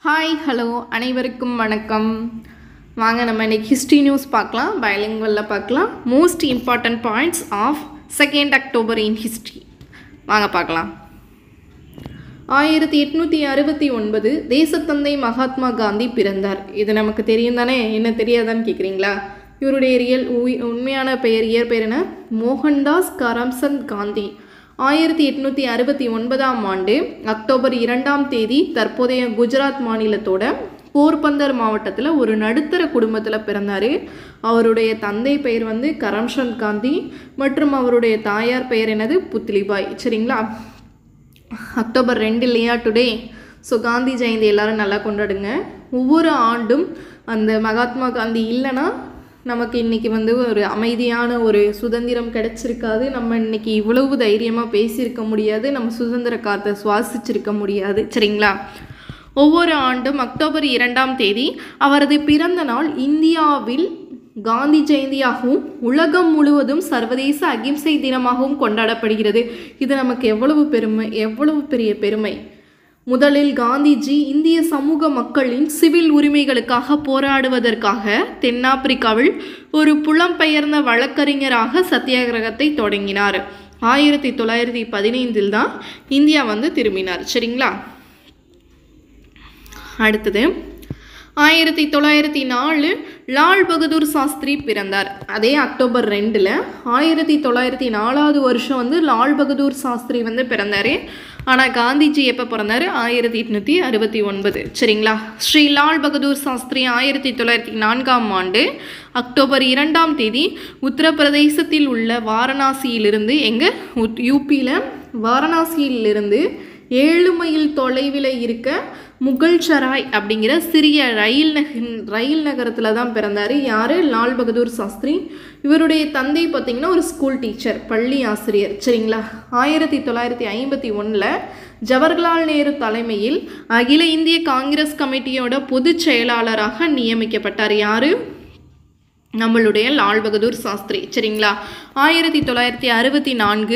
hi hello அனைவருக்கும் வணக்கம் வாங்க நம்ம இன்னைக்கு ஹிஸ்ட்ரி நியூஸ் பார்க்கலாம் பயலிங்குவலில் பார்க்கலாம் most important points of second October in history வாங்க பார்க்கலாம் ஆயிரத்தி எட்நூற்றி அறுபத்தி ஒன்பது தேசத்தந்தை மகாத்மா காந்தி பிறந்தார் இது நமக்கு தெரியும் தானே என்ன தெரியாதான்னு கேட்குறீங்களா இவருடைய ரியல் உய்- உண்மையான பெயர் இயற்பெயர் என்ன மோகன்தாஸ் கரம்சந்த் காந்தி ஆயிரத்தி எட்நூற்றி அறுபத்தி ஒன்பதாம் ஆண்டு அக்டோபர் இரண்டாம் தேதி தற்போதைய குஜராத் மாநிலத்தோட போர்பந்தர் மாவட்டத்தில் ஒரு நடுத்தர குடும்பத்தில் பிறந்தார் அவருடைய தந்தை பெயர் வந்து கரம்சந்த் காந்தி மற்றும் அவருடைய தாயார் பெயர் என்னது புத்லிபாய் சரிங்களா அக்டோபர் ரெண்டு இல்லையா டுடே ஸோ காந்தி ஜெயந்தி எல்லாரும் நல்லா கொண்டாடுங்க ஒவ்வொரு ஆண்டும் அந்த மகாத்மா காந்தி இல்லைன்னா நமக்கு இன்னைக்கு வந்து ஒரு அமைதியான ஒரு சுதந்திரம் கிடைச்சிருக்காது நம்ம இன்னைக்கு இவ்வளவு தைரியமாக பேசியிருக்க முடியாது நம்ம சுதந்திர காற்றை சுவாசிச்சிருக்க முடியாது சரிங்களா ஒவ்வொரு ஆண்டும் அக்டோபர் இரண்டாம் தேதி அவரது பிறந்த நாள் இந்தியாவில் காந்தி ஜெயந்தியாகவும் உலகம் முழுவதும் சர்வதேச அகிம்சை தினமாகவும் கொண்டாடப்படுகிறது இது நமக்கு எவ்வளவு பெருமை எவ்வளவு பெரிய பெருமை முதலில் காந்திஜி இந்திய சமூக மக்களின் சிவில் உரிமைகளுக்காக போராடுவதற்காக தென்னாப்பிரிக்காவில் ஒரு புலம்பெயர்ந்த வழக்கறிஞராக சத்தியாகிரகத்தை தொடங்கினார் ஆயிரத்தி தொள்ளாயிரத்தி பதினைந்தில் தான் இந்தியா வந்து திரும்பினார் சரிங்களா அடுத்தது ஆயிரத்தி தொள்ளாயிரத்தி நாலு லால் பகதூர் சாஸ்திரி பிறந்தார் அதே அக்டோபர் ரெண்டில் ஆயிரத்தி தொள்ளாயிரத்தி நாலாவது வருஷம் வந்து லால் பகதூர் சாஸ்திரி வந்து பிறந்தார் ஆனால் காந்திஜி எப்போ பிறந்தார் ஆயிரத்தி எட்நூற்றி அறுபத்தி ஒன்பது சரிங்களா ஸ்ரீ லால் பகதூர் சாஸ்திரி ஆயிரத்தி தொள்ளாயிரத்தி நான்காம் ஆண்டு அக்டோபர் இரண்டாம் தேதி உத்தரப்பிரதேசத்தில் உள்ள வாரணாசியிலிருந்து எங்கள் யூபியில் வாரணாசியிலிருந்து ஏழு மைல் தொலைவில் இருக்க முகல் சராய் அப்படிங்கிற சிறிய ரயில் நக ரயில் நகரத்தில் தான் பிறந்தார் யார் லால் பகதூர் சாஸ்திரி இவருடைய தந்தை பார்த்தீங்கன்னா ஒரு ஸ்கூல் டீச்சர் பள்ளி ஆசிரியர் சரிங்களா ஆயிரத்தி தொள்ளாயிரத்தி ஐம்பத்தி ஒன்றில் ஜவஹர்லால் நேரு தலைமையில் அகில இந்திய காங்கிரஸ் கமிட்டியோட பொதுச் செயலாளராக நியமிக்கப்பட்டார் யார் நம்மளுடைய லால் பகதூர் சாஸ்திரி சரிங்களா ஆயிரத்தி தொள்ளாயிரத்தி அறுபத்தி நான்கு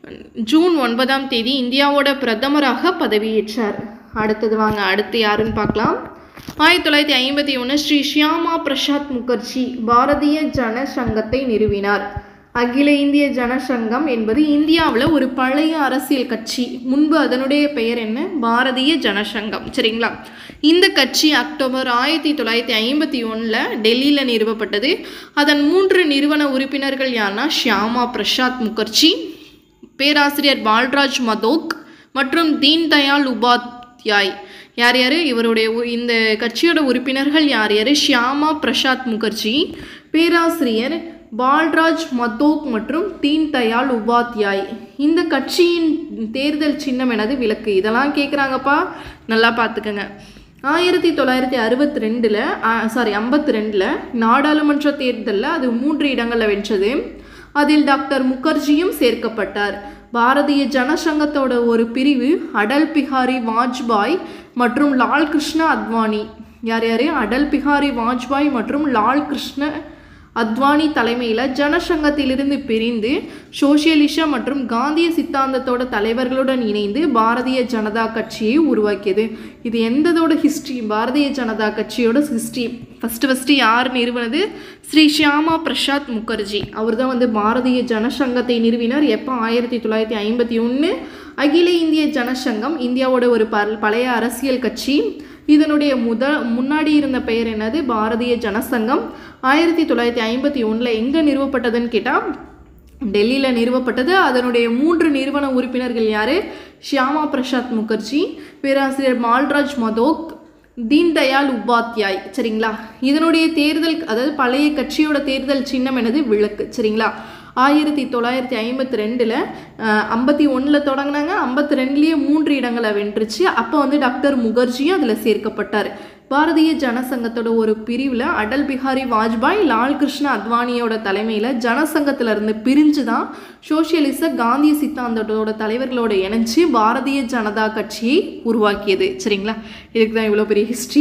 ஜூன் ஒன்பதாம் தேதி இந்தியாவோட பிரதமராக பதவியேற்றார் அடுத்தது வாங்க அடுத்து யாருன்னு பார்க்கலாம் ஆயிரத்தி தொள்ளாயிரத்தி ஐம்பத்தி ஒன்று ஸ்ரீ ஷியாமா பிரசாத் முகர்ஜி பாரதிய ஜனசங்கத்தை நிறுவினார் அகில இந்திய ஜனசங்கம் என்பது இந்தியாவில் ஒரு பழைய அரசியல் கட்சி முன்பு அதனுடைய பெயர் என்ன பாரதிய ஜனசங்கம் சரிங்களா இந்த கட்சி அக்டோபர் ஆயிரத்தி தொள்ளாயிரத்தி ஐம்பத்தி ஒன்றில் டெல்லியில் நிறுவப்பட்டது அதன் மூன்று நிறுவன உறுப்பினர்கள் யாருன்னா ஷியாமா பிரசாத் முகர்ஜி பேராசிரியர் பால்ராஜ் மதோக் மற்றும் தீன் தயாள் உபாத்யாய் யார் யார் இவருடைய உ- இந்த கட்சியோட உறுப்பினர்கள் யார் யார் ஷியாமா பிரசாத் முகர்ஜி பேராசிரியர் பால்ராஜ் மதோக் மற்றும் தீன் தயாள் உபாத்யாய் இந்த கட்சியின் தேர்தல் சின்னம் எனது விளக்கு இதெல்லாம் கேட்குறாங்கப்பா நல்லா பார்த்துக்கங்க ஆயிரத்தி தொள்ளாயிரத்தி அறுபத்தி ரெண்டில் சாரி ஐம்பத்தி ரெண்டில் நாடாளுமன்ற தேர்தலில் அது மூன்று இடங்களில் வென்றது அதில் டாக்டர் முகர்ஜியும் சேர்க்கப்பட்டார் பாரதிய ஜனசங்கத்தோட ஒரு பிரிவு அடல் பிஹாரி வாஜ்பாய் மற்றும் லால் கிருஷ்ண அத்வானி யார் யார் அடல் பிஹாரி வாஜ்பாய் மற்றும் லால் கிருஷ்ண அத்வானி தலைமையில் ஜனசங்கத்திலிருந்து பிரிந்து சோசியலிச மற்றும் காந்திய சித்தாந்தத்தோட தலைவர்களுடன் இணைந்து பாரதிய ஜனதா கட்சியை உருவாக்கியது இது எந்ததோட ஹிஸ்ட்ரி பாரதிய ஜனதா கட்சியோட ஹிஸ்ட்ரி ஃபஸ்ட்டு ஃபஸ்ட்டு யார் நிறுவனது ஸ்ரீ ஷியாமா பிரசாத் முகர்ஜி அவர் தான் வந்து பாரதிய ஜனசங்கத்தை நிறுவினார் எப்போ ஆயிரத்தி தொள்ளாயிரத்தி ஐம்பத்தி ஒன்று அகில இந்திய ஜனசங்கம் இந்தியாவோட ஒரு பல் பழைய அரசியல் கட்சி இதனுடைய முத முன்னாடி இருந்த பெயர் என்னது பாரதிய ஜனசங்கம் ஆயிரத்தி தொள்ளாயிரத்தி ஐம்பத்தி ஒன்றில் எங்கே நிறுவப்பட்டதுன்னு கேட்டால் டெல்லியில் நிறுவப்பட்டது அதனுடைய மூன்று நிறுவன உறுப்பினர்கள் யார் ஷியாமா பிரசாத் முகர்ஜி பேராசிரியர் மால்ராஜ் மதோக் தீன் தயாள் உபாத்யாய் சரிங்களா இதனுடைய தேர்தல் அதாவது பழைய கட்சியோட தேர்தல் சின்னம் என்னது விளக்கு சரிங்களா ஆயிரத்தி தொள்ளாயிரத்தி ஐம்பத்தி ரெண்டில் ஐம்பத்தி ஒன்றில் தொடங்கினாங்க ஐம்பத்தி ரெண்டுலேயே மூன்று இடங்களை வென்றுச்சு அப்போ வந்து டாக்டர் முகர்ஜியும் அதில் சேர்க்கப்பட்டார் பாரதிய ஜனசங்கத்தோட ஒரு பிரிவில் அடல் பிஹாரி வாஜ்பாய் லால் கிருஷ்ண அத்வானியோட தலைமையில் ஜனசங்கத்துல இருந்து பிரிஞ்சு தான் சோசியலிச காந்திய சித்தாந்தத்தோட தலைவர்களோட இணைஞ்சு பாரதிய ஜனதா கட்சியை உருவாக்கியது சரிங்களா இதுக்கு தான் இவ்வளோ பெரிய ஹிஸ்ட்ரி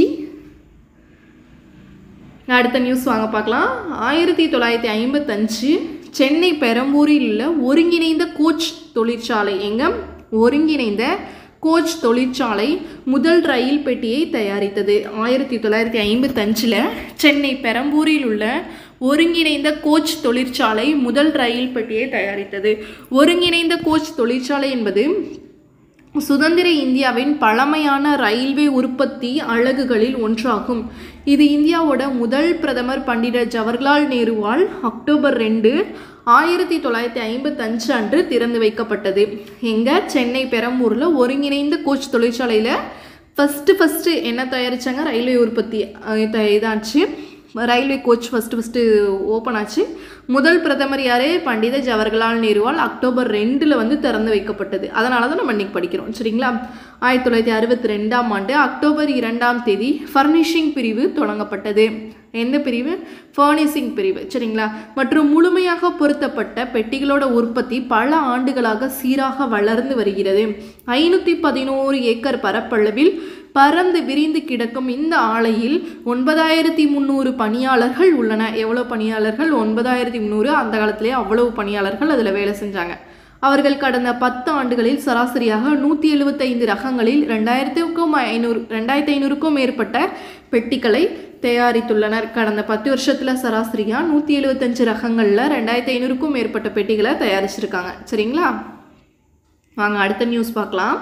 அடுத்த நியூஸ் வாங்க பார்க்கலாம் ஆயிரத்தி தொள்ளாயிரத்தி ஐம்பத்தஞ்சு சென்னை பெரம்பூரில் உள்ள ஒருங்கிணைந்த கோச் தொழிற்சாலை எங்க ஒருங்கிணைந்த கோச் தொழிற்சாலை முதல் ரயில் பெட்டியை தயாரித்தது ஆயிரத்தி தொள்ளாயிரத்தி ஐம்பத்தஞ்சில் சென்னை பெரம்பூரில் உள்ள ஒருங்கிணைந்த கோச் தொழிற்சாலை முதல் ரயில் பெட்டியை தயாரித்தது ஒருங்கிணைந்த கோச் தொழிற்சாலை என்பது சுதந்திர இந்தியாவின் பழமையான ரயில்வே உற்பத்தி அலகுகளில் ஒன்றாகும் இது இந்தியாவோட முதல் பிரதமர் பண்டித ஜவஹர்லால் நேருவால் அக்டோபர் ரெண்டு ஆயிரத்தி தொள்ளாயிரத்தி ஐம்பத்தஞ்சு அன்று திறந்து வைக்கப்பட்டது எங்க சென்னை பெரம்பூரில் ஒருங்கிணைந்த கோச் தொழிற்சாலையில் ஃபஸ்ட்டு ஃபஸ்ட்டு என்ன தயாரித்தாங்க ரயில்வே உற்பத்தி அஹ் த- இதாச்சு railway coach first first open ஆச்சு முதல் பிரதமர் யாரே பண்டித ஜவஹர்லால் நேருவால் அக்டோபர் ரெண்டில் வந்து திறந்து வைக்கப்பட்டது அதனால தான் நம்ம இன்னைக்கு படிக்கிறோம் சரிங்களா ஆயிரத்தி தொள்ளாயிரத்தி அறுபத்தி ரெண்டாம் ஆண்டு அக்டோபர் இரண்டாம் தேதி ஃபர்னிஷிங் பிரிவு தொடங்கப்பட்டது எந்த பிரிவு ஃபர்னிசிங் பிரிவு சரிங்களா மற்றும் முழுமையாக பொருத்தப்பட்ட பெட்டிகளோட உற்பத்தி பல ஆண்டுகளாக சீராக வளர்ந்து வருகிறது ஐநூற்றி பதினோரு ஏக்கர் பரப்பளவில் பறந்து விரிந்து கிடக்கும் இந்த ஆலையில் ஒன்பதாயிரத்தி முந்நூறு பணியாளர்கள் உள்ளன எவ்வளோ பணியாளர்கள் ஒன்பதாயிரத்தி முந்நூறு அந்த காலத்திலே அவ்வளவு பணியாளர்கள் அதில் வேலை செஞ்சாங்க அவர்கள் கடந்த பத்து ஆண்டுகளில் சராசரியாக நூற்றி எழுபத்தைந்து ரகங்களில் ரெண்டாயிரத்துக்கும் ஐநூறு ரெண்டாயிரத்தி ஐநூறுக்கும் மேற்பட்ட பெட்டிகளை தயாரித்துள்ளனர் கடந்த பத்து வருஷத்தில் சராசரியாக நூற்றி எழுபத்தஞ்சு ரகங்களில் ரெண்டாயிரத்தி ஐநூறுக்கும் மேற்பட்ட பெட்டிகளை தயாரிச்சிருக்காங்க சரிங்களா வாங்க அடுத்த நியூஸ் பார்க்கலாம்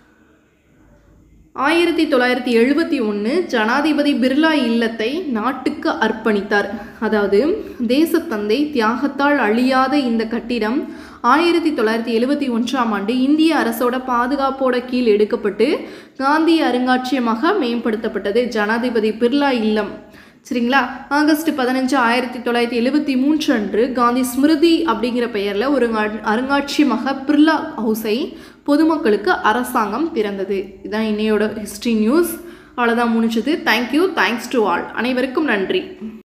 ஆயிரத்தி தொள்ளாயிரத்தி எழுபத்தி ஒன்று ஜனாதிபதி பிர்லா இல்லத்தை நாட்டுக்கு அர்ப்பணித்தார் அதாவது தேசத்தந்தை தியாகத்தால் அழியாத இந்த கட்டிடம் ஆயிரத்தி தொள்ளாயிரத்தி எழுபத்தி ஒன்றாம் ஆண்டு இந்திய அரசோட பாதுகாப்போட கீழ் எடுக்கப்பட்டு காந்தி அருங்காட்சியகமாக மேம்படுத்தப்பட்டது ஜனாதிபதி பிர்லா இல்லம் சரிங்களா ஆகஸ்ட் பதினஞ்சு ஆயிரத்தி தொள்ளாயிரத்தி எழுபத்தி மூன்று அன்று காந்தி ஸ்மிருதி அப்படிங்கிற பெயரில் ஒரு அரு- அருங்காட்சியகமாக பிர்லா ஹவுஸை பொதுமக்களுக்கு அரசாங்கம் திறந்தது இதான் இன்னையோட ஹிஸ்ட்ரி நியூஸ் அவ்வளோதான் முடிஞ்சது தேங்க்யூ தேங்க்ஸ் டு ஆல் அனைவருக்கும் நன்றி